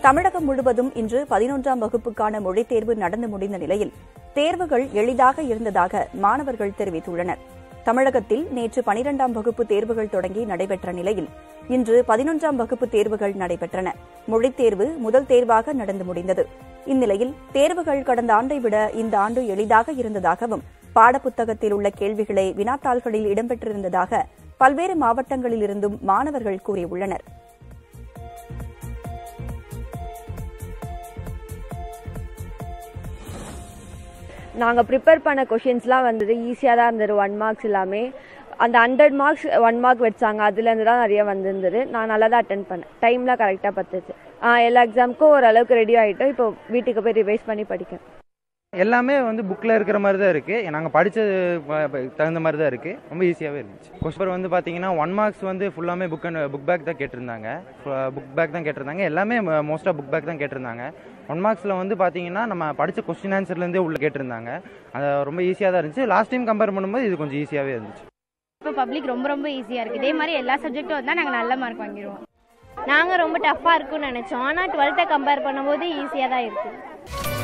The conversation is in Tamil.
தமிழகம் முழுவதும் இன்று பதினொன்றாம் வகுப்புக்கான மொழித் தேர்வு நடந்து முடிந்த நிலையில் தேர்வுகள் எளிதாக இருந்ததாக மாணவர்கள் தெரிவித்துள்ளனர் தமிழகத்தில் நேற்று பனிரெண்டாம் வகுப்பு தேர்வுகள் தொடங்கி நடைபெற்ற நிலையில் இன்று பதினொன்றாம் வகுப்பு தேர்வுகள் நடைபெற்றன மொழித் தேர்வு முதல் தேர்வாக நடந்து முடிந்தது இந்நிலையில் தேர்வுகள் கடந்த ஆண்டை விட இந்த ஆண்டு எளிதாக இருந்ததாகவும் பாடப்புத்தகத்தில் உள்ள கேள்விகளே வினாத்தாள்களில் இடம்பெற்றிருந்ததாக பல்வேறு மாவட்டங்களிலிருந்தும் மாணவர்கள் கூறியுள்ளனர் நாங்கள் ப்ரிப்பேர் பண்ண கொஷின்ஸ்லாம் வந்தது ஈஸியாக தான் இருந்தது ஒன் மார்க்ஸ் எல்லாமே அந்த ஹண்ட்ரட் மார்க்ஸ் ஒன் மார்க் வச்சாங்க அதுலேருந்து தான் நிறைய வந்திருந்தது நான் நல்லா தான் அட்டன் பண்ணேன் டைம்லாம் கரெக்டாக பத்துச்சு ஆ, எல்லா எக்ஸாமுக்கும் ஓரளவுக்கு ரெடி ஆகிட்டோம் இப்போ வீட்டுக்கு போய் ரிவைஸ் பண்ணி படிக்கேன் எல்லாமே வந்து புக்கில் இருக்கிற மாதிரி தான் இருக்குது நாங்கள் படித்தது தகுந்த மாதிரி தான் இருக்குது ரொம்ப ஈஸியாகவே இருந்துச்சு கொஸ்பர் வந்து பார்த்தீங்கன்னா ஒன் மார்க்ஸ் வந்து ஃபுல்லாமே புக் அண்ட் புக் பேக் தான் கேட்டிருந்தாங்க புக் பேக் தான் கேட்டிருந்தாங்க எல்லாமே மோஸ்ட்டாக புக் பேக் தான் கேட்டிருந்தாங்க ஒன் மார்க்ஸில் வந்து பார்த்தீங்கன்னா நம்ம படித்த கொஸ்டின் ஆன்சர்லேருந்தே உள்ள கேட்டிருந்தாங்க அது ரொம்ப ஈஸியாக தான் இருந்துச்சு லாஸ்ட் டைம் கம்பேர் பண்ணும்போது இது கொஞ்சம் ஈஸியாகவே இருந்துச்சு இப்போ பப்ளிக் ரொம்ப ரொம்ப ஈஸியாக இருக்குது இதே மாதிரி எல்லா சப்ஜெக்ட்டும் வந்தால் நாங்கள் நல்ல மார்க் வாங்கிடுவோம் நாங்கள் ரொம்ப டஃப்பாக இருக்கும்னு நினச்சோம் ஆனால் டுவெல்த்தை கம்பேர் பண்ணும்போது ஈஸியாக தான் இருக்குது